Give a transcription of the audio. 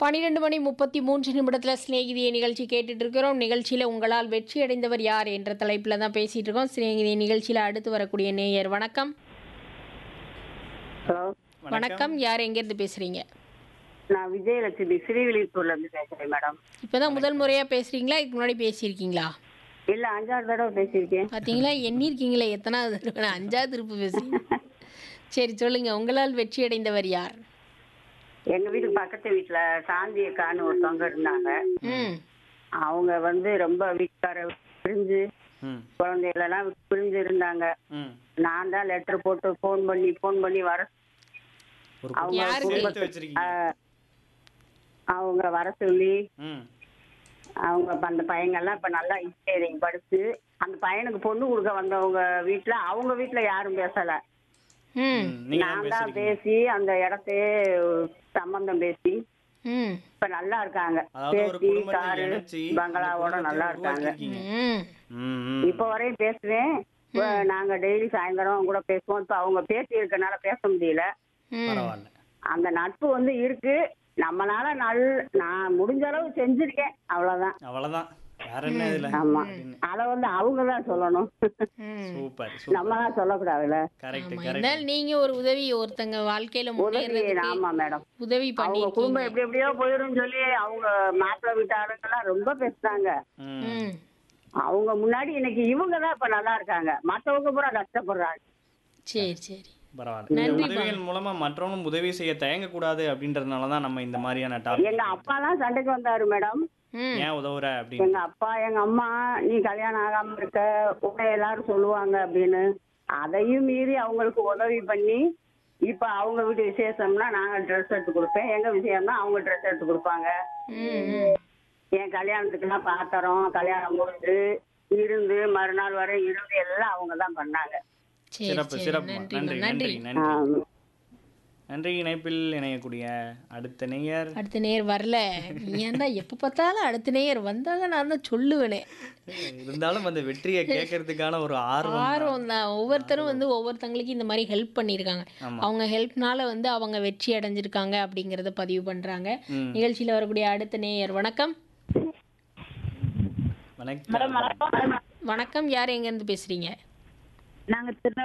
பன்னிரெண்டு மணி முப்பத்தி மூன்று நிமிடத்தில் சிநேகிதியை நிகழ்ச்சி கேட்டுட்டு இருக்கிறோம் நிகழ்ச்சியில் உங்களால் வெற்றி அடைந்தவர் யார் என்ற தலைப்பில் தான் பேசிட்டு இருக்கோம் சிநேகிதியை நிகழ்ச்சியில் அடுத்து வரக்கூடிய நேயர் வணக்கம் ஹலோ வணக்கம் யார் எங்கேருந்து பேசுறீங்க நான் விஜயலட்சுமி ஸ்ரீவில்லிபுத்தூர்ல இருந்து பேசுறேன் மேடம் இப்போதான் முதல் முறையாக பேசுறீங்களா இதுக்கு முன்னாடி பேசியிருக்கீங்களா இல்ல அஞ்சாறு தடவை பேசியிருக்கேன் பார்த்தீங்களா எண்ணிருக்கீங்களே எத்தனாவது தடவை? அஞ்சாவது திருப்பு பேசுறீங்க சரி சொல்லுங்க உங்களால் வெற்றி அடைந்தவர் யார் எங்க வீட்டு பக்கத்து வீட்டுல சாந்தி அக்கான்னு ஒருத்தவங்க இருந்தாங்க ம் அவங்க வந்து ரொம்ப வீட்டுக்கார பிரிஞ்சு ம் குழந்தைகளெல்லாம் விட்டு பிரிஞ்சு இருந்தாங்க ம் நான் தான் லெட்டர் போட்டு ஃபோன் பண்ணி ஃபோன் பண்ணி வர ஒரு அவங்க யாருக்கு? சேர்த்து குடும்பத்தை வச்சிருக்கீங்க ஆஹ், அவங்க வர சொல்லி ம் அவங்க இப்ப அந்த பையங்கெல்லாம் இப்ப நல்லா இன்ஜினியரிங் படிச்சு அந்த பையனுக்கு பொண்ணு கொடுக்க வந்தவங்க வீட்டுல அவங்க வீட்டுல யாரும் பேசல ம் ம், நீங்க தான் நான் தான் பேசுறீங்க பேசி அந்த இடத்தையே சம்பந்தம் பேசி ம் இப்ப நல்லா இருக்காங்க அதாவது ஒரு பேசி குடும்பத்தை காரு இணைச்சு பங்களாவோட இந்த நல்லா குடும்பத்தை இருக்காங்க உருவாக்கியிருக்கீங்க. ம் ம், ம். இப்ப வரையும் பேசுவேன் இப்ப நாங்க டெய்லி சாயந்தரம் அவங்க கூட பேசுவோம் இப்ப அவங்க பேசி இருக்கனால பேச முடியல ம் பரவாயில்ல அந்த நட்பு வந்து இருக்கு நம்மளால நல் நான் முடிஞ்ச அளவு செஞ்சிருக்கேன் அவ்வளவுதான் அவ்வளவுதான் வேற என்ன இதுல ஆமா அத வந்து அவங்க தான் சொல்லணும் ம் சூப்பர் சூப்பர் நம்ம தான் சொல்லக்கூடாதுல்ல கரெக்ட் ஆமா கரெக்ட் இருந்தாலும் நீங்க ஒரு உதவி ஒருத்தங்க வாழ்க்கையில உதவி முன்னேறதுக்கு ஆமா மேடம் உதவி அவங்க பண்ணிருக்கீங்க குடும்பம் எப்படி எப்படியோ போயிரும் சொல்லி அவங்க மாப்பிள்ளை வீட்டு ஆளுங்கெல்லாம் ரொம்ப பேசுனாங்க ம் ம் அவங்க முன்னாடி இன்னைக்கு இவங்க தான் இப்ப நல்லா இருக்காங்க மத்தவங்க பூரா கஷ்டப்படுறாங்க சரி சரி பரவாயில்ல இந்த நன்றிப்பா. உதவிகள் மூலமா மற்றவங்களும் உதவி செய்ய தயங்க கூடாது அப்படின்றதுனால தான் நம்ம இந்த மாதிரியான டாபிக் எங்க அப்பா தான் சண்டைக்கு வந்தாரு மேடம் ம் ஏன் உதவுற அப்படின்னு எங்க அப்பா எங்க அம்மா நீ கல்யாணம் ஆகாம இருக்க உன்னை எல்லாரும் சொல்லுவாங்க அப்படின்னு அதையும் மீறி அவங்களுக்கு உதவி பண்ணி இப்ப அவங்க வீட்டு விசேஷம்னா நாங்க ட்ரெஸ் எடுத்து கொடுப்பேன் எங்க விஷயம்னா அவங்க ட்ரெஸ் எடுத்து கொடுப்பாங்க ம் ம் என் கல்யாணத்துக்குலாம் பாத்திரம் கல்யாணம் முடிஞ்சு இருந்து மறுநாள் வரை இருந்து எல்லாம் அவங்க தான் பண்ணாங்க சரி சிறப்பு சரி சிறப்பு நன்றி நன்றி நன்றி நன்றி நன்றி ஆமா. நன்றி இணைப்பில் இணையக்கூடிய அடுத்த நேயர் அடுத்த நேர் வரல நீ ஏன்டா எப்ப பார்த்தாலும் அடுத்த நேயர் வந்தாங்க நான் தான் சொல்லுவேனே இருந்தாலும் அந்த வெற்றியை கேட்கறதுக்கான ஒரு ஆர்வம் ஆர்வம் தான் ஒவ்வொருத்தரும் வந்து ஒவ்வொருத்தங்களுக்கு இந்த மாதிரி ஹெல்ப் பண்ணியிருக்காங்க ஆமா. அவங்க ஹெல்ப்னால வந்து அவங்க வெற்றி அடைஞ்சிருக்காங்க அப்படிங்கறத பதிவு பண்றாங்க ம். நிகழ்ச்சியில வரக்கூடிய அடுத்த நேயர் வணக்கம் வணக்கம் வணக்கம் யார் எங்க இருந்து பேசுறீங்க நாங்க திருநெல்வேலி